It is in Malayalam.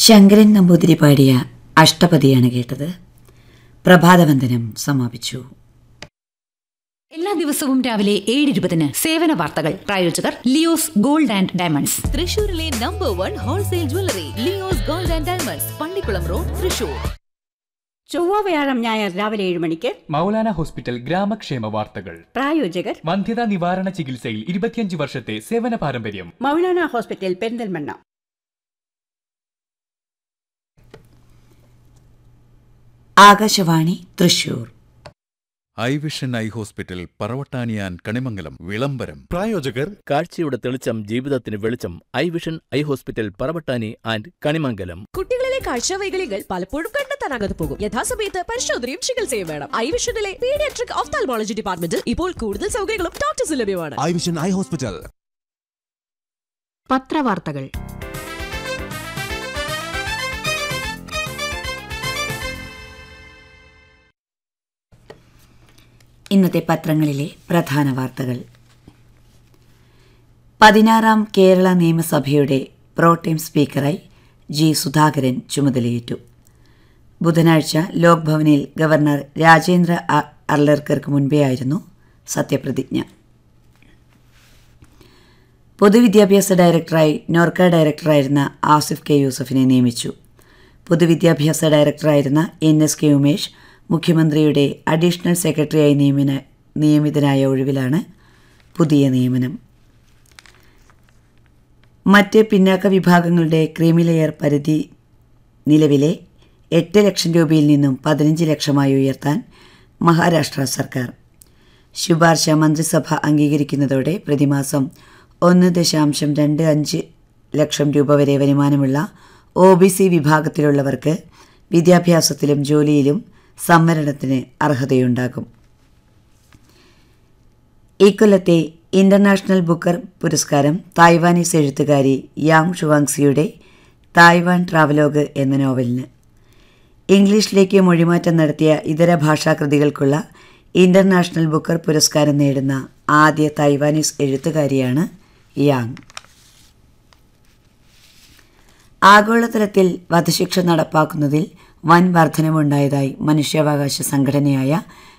ശങ്കരൻ നമ്പൂതിരി പാടിയ അഷ്ടപതിയാണ് കേട്ടത് പ്രഭാതവന്ദനം സമാപിച്ചു എല്ലാ ദിവസവും രാവിലെ ഏഴ് ഇരുപതിന് സേവന വാർത്തകൾ പ്രായോജകർ ലിയോസ് ഗോൾഡ് ആൻഡ് ഡയമണ്ട്സ് തൃശൂരിലെ number one wholesale jewellery Leo's gold and diamonds Pallikulam road Thrissur ചൊവ്വ വ്യാഴം ഞായർ രാവിലെ ഏഴ് മണിക്ക് മൗലാന ഹോസ്പിറ്റൽ ഗ്രാമക്ഷേമ വാർത്തകൾ പ്രായോജകർ വന്ധ്യതാ നിവാരണ ചികിത്സയിൽ ഇരുപത്തിയഞ്ച് വർഷത്തെ സേവന പാരമ്പര്യം Moulana hospital Perinthalmanna Akashvani Thrissur eye vision eye hospital പറവട്ടാനിയാൻ കണിമംഗലം വിളംബരം പ്രായോജകർ കാഴ്ചയുടെ തെളിച്ചം ജീവിതത്തിന് വെളിച്ചം eye vision eye hospital Paravattani and Kanimangalam കുട്ടികളിലെ കാഴ്ചവൈകല്യങ്ങൾ പലപ്പോഴും കണ്ടെത്താനാകാതെ പോകും യഥാസമയത്ത് പരിശോധനയും ചികിത്സയും വേണം ഐ വിഷനിലെ പീഡിയാട്രിക് ഓഫ്താൽമോളജി ഡിപ്പാർട്ട്മെന്റിൽ ഇപ്പോൾ കൂടുതൽ സൗകര്യങ്ങളും ഡോക്ടേഴ്സ് ലഭ്യമാണ് ഐ വിഷൻ ഐ ഹോസ്പിറ്റൽ പത്രവാർത്തകൾ ഇന്നത്തെ പത്രങ്ങളിലെ പ്രധാന വാർത്തകൾ പതിനാറാം കേരള നിയമസഭയുടെ പ്രോട്ടേം സ്പീക്കറായി ജി സുധാകരൻ ചുമതലയേറ്റു ബുധനാഴ്ച ലോക് ഭവനിൽ ഗവർണർ രാജേന്ദ്ര അ- അർലർക്കർക്ക് മുൻപേയായിരുന്നു സത്യപ്രതിജ്ഞ പൊതുവിദ്യാഭ്യാസ ഡയറക്ടറായി നോർക്ക ഡയറക്ടറായിരുന്ന ആസിഫ് കെ യൂസഫിനെ നിയമിച്ചു പൊതുവിദ്യാഭ്യാസ ഡയറക്ടറായിരുന്ന എൻ എസ് കെ ഉമേഷ് മുഖ്യമന്ത്രിയുടെ അഡീഷണൽ സെക്രട്ടറിയായി നിയമന നിയമിതനായ ഒഴിവിലാണ് പുതിയ നിയമനം മറ്റ് പിന്നാക്ക വിഭാഗങ്ങളുടെ ക്രീമി ലെയർ പരിധി നിലവിലെ എട്ട് ലക്ഷം രൂപയിൽ നിന്നും പതിനഞ്ച് ലക്ഷമായി ഉയർത്താൻ മഹാരാഷ്ട്ര സർക്കാർ ശുപാർശ മന്ത്രിസഭ അംഗീകരിക്കുന്നതോടെ പ്രതിമാസം ഒന്ന് ദശാംശം രണ്ട് അഞ്ച് ലക്ഷം രൂപ വരെ വരുമാനമുള്ള ഒ ബി സി വിഭാഗത്തിലുള്ളവർക്ക് വിദ്യാഭ്യാസത്തിലും ജോലിയിലും സംവരണത്തിന് അർഹതയുണ്ടാകും ഇക്കൊല്ലത്തെ ഇന്റർനാഷണൽ ബുക്കർ പുരസ്കാരം തായ്വാനീസ് എഴുത്തുകാരി യാങ് ഷുവാങ്സിയുടെ തായ്വാൻ ട്രാവലോഗ് എന്ന നോവലിന് ഇംഗ്ലീഷിലേക്ക് മൊഴിമാറ്റം നടത്തിയ ഇതര ഭാഷാകൃതികൾക്കുള്ള ഇന്റർനാഷണൽ ബുക്കർ പുരസ്കാരം നേടുന്ന ആദ്യ തായ്വാനീസ് എഴുത്തുകാരിയാണ് യാങ് ആഗോളതലത്തിൽ വധശിക്ഷ നടപ്പാക്കുന്നതിൽ വൻ വർധനവുണ്ടായതായി മനുഷ്യാവകാശ സംഘടനയായ